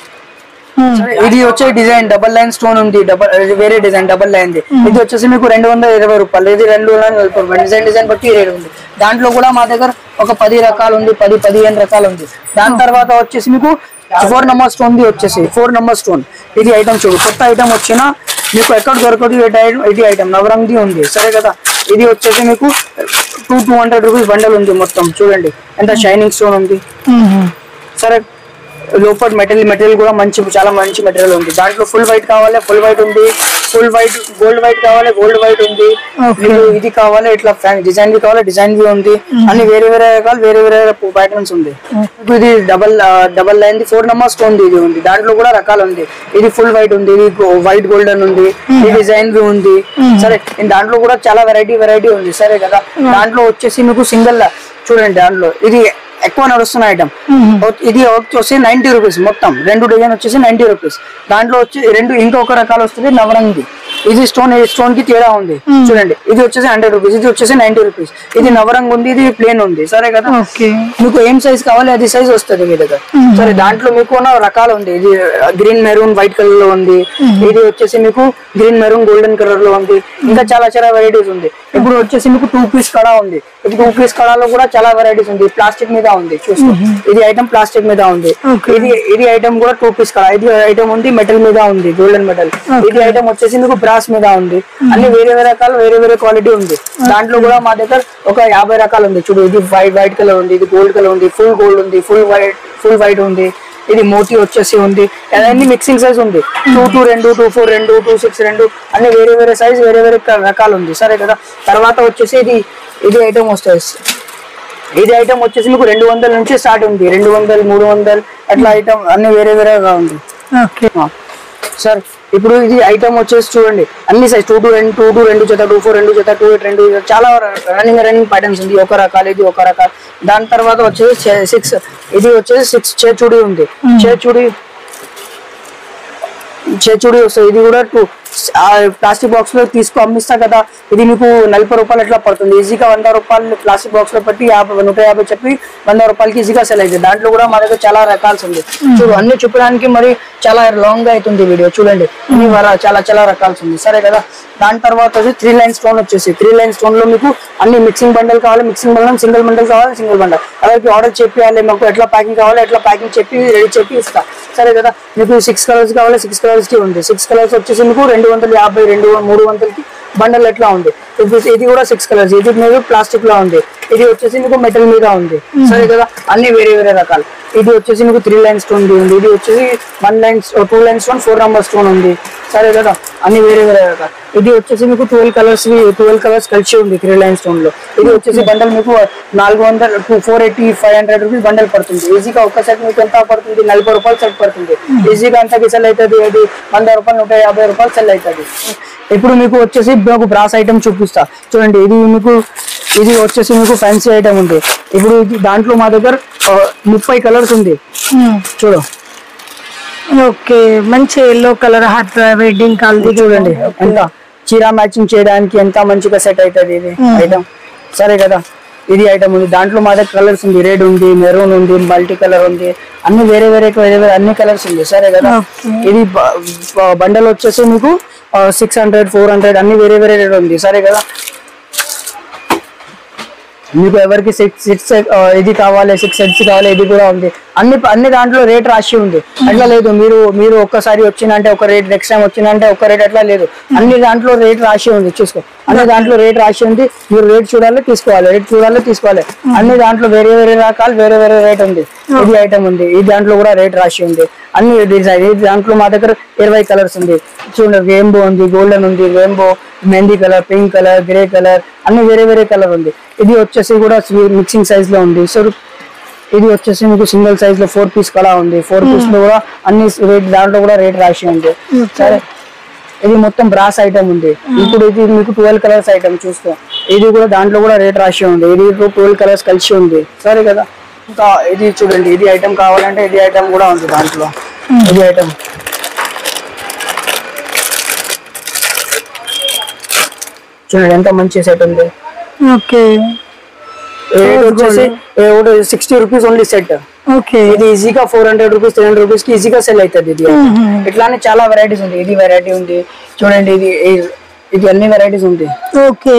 సరే, ఇది వచ్చే డిజైన్ డబల్ లైన్ స్టోన్ ఉంది డబల్ ఇది వేరే డిజైన్ డబల్ లైన్ ది ఇది వచ్చేసి మీకు రెండు వందల ఇరవై రూపాయలు ఇది రెండు వందల నలభై రూపాయలు డిజైన్ డిజైన్ బట్టి రేట్ ఉంది దాంట్లో కూడా మా దగ్గర ఒక పది రకాలు ఉంది పది పదిహేను రకాలు ఉంది దాని తర్వాత వచ్చేసి మీకు ఫోర్ నెంబర్ స్టోన్ ది వచ్చేసి ఫోర్ నెంబర్ స్టోన్ ఇది ఐటమ్ చూడు కొత్త ఐటమ్ వచ్చినా మీకు ఎక్కడ దొరకదు ఈ ఐటమ్ ఇది ఐటమ్ నవరంగి ఉంది సరే కదా ఇది వచ్చేసి మీకు two two hundred rupees bundle ఉంది మొత్తం చూడండి ఎంత షైనింగ్ స్టోన్ ఉంది సరే లోపల మెటీరియల్ మెటీరియల్ కూడా మంచి చాలా మంచి మెటీరియల్ ఉంది దాంట్లో ఫుల్ వైట్ కావాలి ఫుల్ వైట్ ఉంది ఫుల్ వైట్ గోల్డ్ వైట్ కావాలి గోల్డ్ వైట్ ఉంది మీకు ఇది కావాలి ఇట్లా డిజైన్ వి కావాలి డిజైన్ వి ఉంది అన్ని వేరే వేరే రకాలు వేరే వేరే ప్యాటర్న్స్ ఉంది మీకు ఇది double double line four number stone ఇది ఉంది దాంట్లో కూడా రకాలు ఉంది ఇది ఫుల్ వైట్ ఉంది ఇది వైట్ గోల్డెన్ ఉంది ఈ డిజైన్ వి ఉంది సరే దాంట్లో కూడా చాలా వెరైటీ వెరైటీ ఉంది సరే కదా దాంట్లో వచ్చేసి మీకు సింగిల్ చూడండి దాంట్లో ఇది ఎక్కువ నడుస్తున్న ఐటమ్ ఇది వచ్చేసి నైన్టీ రూపీస్ మొత్తం రెండు డిజైన్ వచ్చేసి నైన్టీ రూపీస్ దాంట్లో వచ్చి రెండు ఇంకొక రకాలు వస్తుంది నవరంగి ఇది స్టోన్ స్టోన్ కి తేడా ఉంది చూడండి ఇది వచ్చేసి హండ్రెడ్ రూపీస్ ఇది వచ్చేసి నైన్టీ రూపీస్ ఇది నవరంగ్ ఉంది ఇది ప్లేన్ ఉంది సరే కదా ఓకే మీకు ఏం సైజ్ కావాలి అది సైజ్ వస్తుంది మీ దగ్గర సరే దాంట్లో మీకు ఉన్న రకాలు ఉంది ఇది గ్రీన్ మెరూన్ వైట్ కలర్ లో ఉంది ఇది వచ్చేసి మీకు గ్రీన్ మెరూన్ గోల్డెన్ కలర్ లో ఉంది ఇంకా చాలా చాలా వెరైటీస్ ఉంది ఇప్పుడు వచ్చేసి మీకు టూ పీస్ కడా ఉంది ఇప్పుడు టూ పీస్ కడాలో కూడా చాలా వెరైటీస్ ఉంది ప్లాస్టిక్ మీద ఉంది చూసుకో ఇది ఐటమ్ ప్లాస్టిక్ మీద ఉంది ఇది ఇది ఐటమ్ కూడా టూ పీస్ కడా ఇది ఐటమ్ ఉంది మెటల్ మీద ఉంది గోల్డెన్ మెటల్ ఇది ఐటమ్ వచ్చేసి మీకు బ్రాస్ మీద ఉంది అన్ని వేరే వేరే రకాలు వేరే వేరే క్వాలిటీ ఉంది దాంట్లో కూడా మా దగ్గర ఒక యాభై రకాలు ఉంది చూడు ఇది వైట్ వైట్ కలర్ ఉంది ఇది గోల్డ్ కలర్ ఉంది ఫుల్ గోల్డ్ ఉంది ఫుల్ వైట్ ఫుల్ వైట్ ఉంది ఇది మోటీ వచ్చేసి ఉంది అన్ని మిక్సింగ్ సైజ్ ఉంది టూ టూ రెండు టూ ఫోర్ రెండు టూ సిక్స్ రెండు అన్ని వేరే వేరే సైజ్ వేరే వేరే క- రకాలు ఉంది సరే కదా తర్వాత వచ్చేసి ఇది ఇది ఐటమ్ వస్తుంది ఇది ఐటమ్ వచ్చేసి మీకు రెండు వందల నుంచి స్టార్ట్ ఉంది రెండు వందలు మూడు వందలు అట్లా ఐటమ్ అన్ని వేరే వేరేగా ఉంది ఓకే ఆ. సార్ ఇప్పుడు ఇది ఐటమ్ వచ్చేసి చూడండి అన్ని సైజ్ టూ టూ రెండు టూ టూ రెండు జత టూ ఫోర్ రెండు జత టూ ఎయిట్ రెండు జత, చాలా రన్నింగ్ రన్నింగ్ ప్యాటర్న్స్ ఉంది ఒక రకాలు ఇది ఒక రకాలు దాని తర్వాత వచ్చేసి సిక్స్ ఇది వచ్చేసి సిక్స్ చేచుడి ఉంది చేచుడి చేచుడి వస్తుంది ఇది కూడా టూ ప్లాస్టిక్ బాక్స్ లో తీసుకో అమ్మిస్తా కదా ఇది మీకు నలభై రూపాయలు ఎట్లా పడుతుంది ఈజీగా వంద రూపాయలు ప్లాస్టిక్ బాక్స్ లో పెట్టి యాభై నూట యాభై చెప్పి వంద రూపాయలకి ఈజీగా సెల్ అవుతుంది దాంట్లో కూడా మా దగ్గర చాలా రకాల్స్ ఉంది చూడు అన్ని చూపడానికి మరి చాలా లాంగ్ గా అవుతుంది వీడియో చూడండి అన్ని వర- చాలా చాలా రకాల్స్ ఉంది సరే కదా దాని తర్వాత వచ్చి త్రీ లైన్ స్టోన్ వచ్చేసి త్రీ లైన్ స్టోన్ లో మీకు అన్ని మిక్సింగ్ బండల్ కావాలి మిక్సింగ్ బండల్ సింగిల్ బండల్ కావాలి సింగిల్ బండల్ ఎవరికి ఆర్డర్ చెప్పాలి మాకు ఎట్లా ప్యాకింగ్ కావాలి ఎట్లా ప్యాకింగ్ చెప్పి రెడీ చెప్పి ఇస్తా సరే కదా మీకు సిక్స్ కలర్స్ కావాలి సిక్స్ కలర్స్ కి ఉంది సిక్స్ కలర్స్ వచ్చేసి మీకు రెండు వందల యాభై రెండు మూడు వందలకి బండల్ ఎట్లా ఉంది ఇది ఇది కూడా సిక్స్ కలర్స్ ఇది మీద ప్లాస్టిక్ లో ఉంది ఇది వచ్చేసి మీకు మెటల్ మీద ఉంది సరే కదా అన్ని వేరే వేరే రకాలు ఇది వచ్చేసి మీకు త్రీ లైన్ స్టోన్ ఉంది ఇది వచ్చేసి one line two line stone four number stone ఉంది సరే కదా అన్ని వేరే వేరే రకాలు ఇది వచ్చేసి మీకు ట్వెల్వ్ కలర్స్ ట్వెల్వ్ కలర్స్ కలిసి ఉంది త్రీ లైన్ స్టోన్ లో ఇది వచ్చేసి బండల్ మీకు నాలుగు వందల two four eighty five hundred rupees bundle పడుతుంది ఈజీగా ఒక్క సెట్ మీకు ఎంత పడుతుంది నలభై రూపాయలు సెట్ పడుతుంది ఈజీగా అంతకి సెల్ అవుతుంది అది వంద రూపాయలు నూట యాభై రూపాయలు సెల్ అవుతుంది ఇప్పుడు మీకు వచ్చేసి మీకు బ్రాస్ ఐటమ్ చూపిస్తా చూడండి ఇది మీకు ఇది వచ్చేసి మీకు ఫ్యాన్సీ ఐటమ్ ఉంది ఇప్పుడు ఇది దాంట్లో మా దగ్గర ఆ, ముప్పై కలర్స్ ఉంది చూడు ఓకే మంచి ఎల్లో కలర్ హార్ట్ వెడ్డింగ్ కాల్ది చూడండి ఎంత చీర మ్యాచింగ్ చేయడానికి ఎంత మంచిగా సెట్ అవుతుంది ఇది ఐటమ్ సరే కదా ఇది ఐటమ్ ఉంది దాంట్లో మా దగ్గర కలర్స్ ఉంది రెడ్ ఉంది మెరూన్ ఉంది మల్టీ కలర్ ఉంది అన్ని వేరే వేరే వేరే వేరే అన్ని కలర్స్ ఉంది సరే కదా ఇది బండల్ వచ్చేసి మీకు సిక్స్ హండ్రెడ్ ఫోర్ హండ్రెడ్ అన్ని వేరే వేరే రేట్ ఉంది సరే కదా మీకు ఎవరికి సిక్స్ సిక్స్ ఇది కావాలి సిక్స్ సెట్స్ కావాలి ఇది కూడా ఉంది అన్ని అన్ని దాంట్లో రేట్ రాసి ఉంది అట్లా లేదు మీరు మీరు ఒక్కసారి వచ్చినంటే ఒక రేట్ నెక్స్ట్ టైం వచ్చినంటే ఒక రేట్ అట్లా లేదు అన్ని దాంట్లో రేట్ రాసి ఉంది చూసుకో అన్ని దాంట్లో రేట్ రాసి ఉంది మీరు రేట్ చూడాలి తీసుకోవాలి రేట్ చూడాలి తీసుకోవాలి అన్ని దాంట్లో వేరే వేరే రకాలు వేరే వేరే రేట్ ఉంది ఇది ఐటమ్ ఉంది ఈ దాంట్లో కూడా రేట్ రాసి ఉంది అన్ని డిజైన్ ఈ దాంట్లో మా దగ్గర ఇరవై కలర్స్ ఉంది చూడండి రెయిన్బో ఉంది గోల్డెన్ ఉంది rainbow mehndi colour pink colour grey colour అన్ని వేరే వేరే కలర్ ఉంది ఇది వచ్చేసి కూడా మిక్సింగ్ సైజ్ లో ఉంది సో ఇది వచ్చేసి మీకు సింగిల్ సైజ్ లో ఫోర్ పీస్ కలా ఉంది ఫోర్ పీస్ లో కూడా అన్ని రేట్ దాంట్లో కూడా రేట్ రాసి ఉంది సరే ఇది మొత్తం బ్రాస్ ఐటమ్ ఉంది ఇప్పుడు ఇది మీకు ట్వెల్వ్ కలర్స్ ఐటమ్ చూసుకో ఇది కూడా దాంట్లో కూడా రేట్ రాసి ఉంది ఇది ట్వెల్వ్ కలర్స్ కలిసి ఉంది సరే కదా ఇంకా ఇది చూడండి ఇది ఐటమ్ కావాలంటే ఇది ఐటమ్ కూడా ఉంది దాంట్లో ఇది ఐటమ్ చూడండి ఎంత మంచి సెట్ ఉంది ఓకే రేట్ వచ్చేసి sixty rupees only set okay ఇది ఈజీగా four hundred rupees three hundred rupees కి ఈజీగా సెల్ అవుతుంది ఇది ఇట్లానే చాలా వెరైటీస్ ఉంది ఇది వెరైటీ ఉంది చూడండి ఇది ఇది- ఇది అన్ని వెరైటీస్ ఉంది ఓకే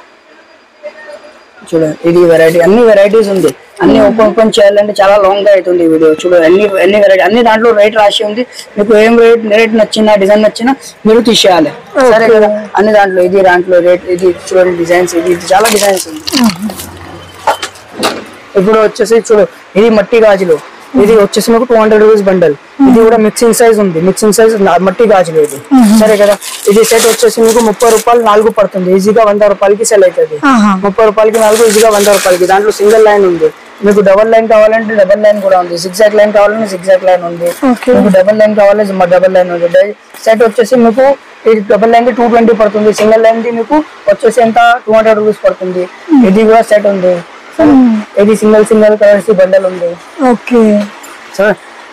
చూడండి ఇది వెరైటీ అన్ని వెరైటీస్ ఉంది అన్ని ఓపెన్ ఓపెన్ చేయాలంటే చాలా లాంగ్ గా అవుతుంది ఈ వీడియో చూడండి అన్ని అన్ని వెరైటీ అన్ని దాంట్లో రేట్ రాసి ఉంది మీకు ఏం రేట్ రేట్ నచ్చినా డిజైన్ నచ్చినా మీరు తీసేయాలి సరే కదా అన్ని దాంట్లో ఇది దాంట్లో రేట్ ఇది చూడండి డిజైన్స్ ఇది ఇది చాలా డిజైన్స్ ఉంది ఇప్పుడు వచ్చేసి చూడు ఇది మట్టి గాజులు ఇది వచ్చేసి మీకు టూ హండ్రెడ్ రూపీస్ బండల్ ఇది కూడా మిక్సింగ్ సైజ్ ఉంది మిక్సింగ్ సైజ్ మట్టి గాజులు ఇది సరే కదా ఇది సెట్ వచ్చేసి మీకు ముప్పై రూపాయలు నాలుగు పడుతుంది ఈజీగా వంద రూపాయలకి సెల్ అవుతుంది ఆహా. ముప్పై రూపాయలకి నాలుగు ఈజీగా వంద రూపాయలకి దాంట్లో సింగిల్ లైన్ ఉంది మీకు డబల్ లైన్ కావాలంటే డబల్ లైన్ కూడా ఉంది సిక్స్ లైన్ కావాలంటే సిక్స్ లైన్ ఉంది Okay. మీకు డబల్ లైన్ కావాలంటే డబల్ లైన్ ఉంది సెట్ వచ్చేసి మీకు ఇది డబల్ లైన్ టూ ట్వంటీ పడుతుంది సింగిల్ లైన్ ది మీకు వచ్చేసి ఎంత టూ హండ్రెడ్ రూపీస్ పడుతుంది ఇది కూడా సెట్ ఉంది సరే. ఇది సింగిల్ సింగిల్ కలర్స్ బండల్ ఉంది ఓకే సరే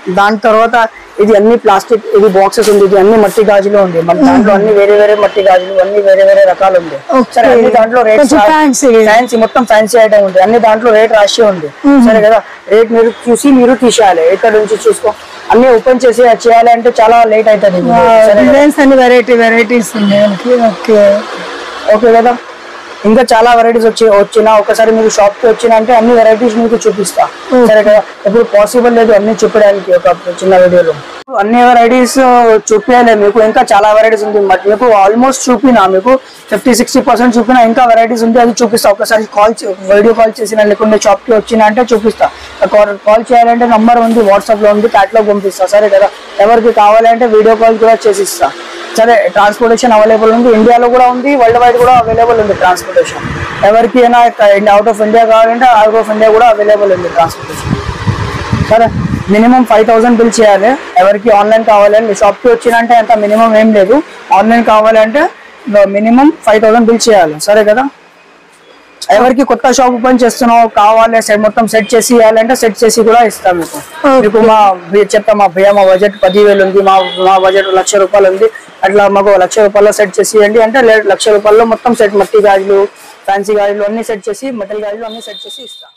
దాని తర్వాత ఇది అన్ని ప్లాస్టిక్ ఇది బాక్సెస్ ఉంది ఇది అన్ని మట్టి గాజులు ఉంది మన దాంట్లో అన్ని వేరే వేరే మట్టి గాజులు అన్ని వేరే వేరే రకాలు ఉంది సరే అన్ని దాంట్లో రేట్ కొంచెం fancy. ఫ్యాన్సీ మొత్తం ఫ్యాన్సీ ఐటమ్ ఉంది అన్ని దాంట్లో రేట్ రాసి ఉంది సరే కదా రేట్ మీరు చూసి మీరు తీసేయాలి ఇక్కడ నుంచి చూసుకో అన్ని ఓపెన్ చేసి అది చేయాలి అంటే చాలా లేట్ అవుతుంది సరే కదా? డిజైన్స్ అన్ని వెరైటీ వెరైటీస్ ఉన్నాయి మనకి ఓకే ఓకే కదా ఇంకా చాలా వెరైటీస్ వచ్చి వచ్చినా ఒకసారి మీరు షాప్ కి వచ్చినా అంటే అన్ని వెరైటీస్ మీకు చూపిస్తా సరే కదా ఇప్పుడు పాసిబుల్ లేదు అన్ని చూపించడానికి ఒక చిన్న వీడియోలో అన్ని వెరైటీస్ చూపించలే మీకు ఇంకా చాలా వెరైటీస్ ఉంది బట్ మీకు ఆల్మోస్ట్ చూపినా మీకు ఫిఫ్టీ సిక్స్టీ పర్సెంట్ చూపినా ఇంకా వెరైటీస్ ఉంది అది చూపిస్తా ఒకసారి కాల్ వీడియో కాల్ చేసిన లేకుంటే షాప్ కి వచ్చినా అంటే చూపిస్తా కాల్ చేయాలంటే నంబర్ ఉంది వాట్సాప్ లో ఉంది క్యాట్లాగ్ పంపిస్తా సరే కదా ఎవరికి కావాలంటే వీడియో కాల్ కూడా చేసిస్తా సరే ట్రాన్స్పోర్టేషన్ అవైలబుల్ ఉంది ఇండియాలో కూడా ఉంది వరల్డ్ వైడ్ కూడా అవైలబుల్ ఉంది ట్రాన్స్పోర్టేషన్ ఎవరికి అయినా అవుట్ ఆఫ్ ఇండియా కావాలంటే అవుట్ ఆఫ్ ఇండియా కూడా అవైలబుల్ ఉంది ట్రాన్స్పోర్టేషన్ సరే మినిమం ఫైవ్ థౌసండ్ బిల్ చేయాలి ఎవరికి ఆన్లైన్ కావాలంటే షాప్కి వచ్చినంటే అంత మినిమం ఏం లేదు ఆన్లైన్ కావాలంటే మినిమం ఫైవ్ థౌసండ్ బిల్ చేయాలి సరే కదా ఎవరికి కొత్త షాప్ ఓపెన్ చేస్తున్నావు కావాలి సెట్ మొత్తం సెట్ చేసి ఇవ్వాలంటే సెట్ చేసి కూడా ఇస్తాం మీకు మీకు మా భయ్య చెప్తా మా భయ్య మా బడ్జెట్ పదివేలు ఉంది మా మా బడ్జెట్ లక్ష రూపాయలు ఉంది అట్లా మాకు లక్ష రూపాయల్లో సెట్ చేసి ఇవ్వండి అంటే లే- లక్ష రూపాయల్లో మొత్తం సెట్ మట్టి గాజులు ఫ్యాన్సీ గాజులు అన్ని సెట్ చేసి మెటల్ గాజులు అన్ని సెట్ చేసి ఇస్తాం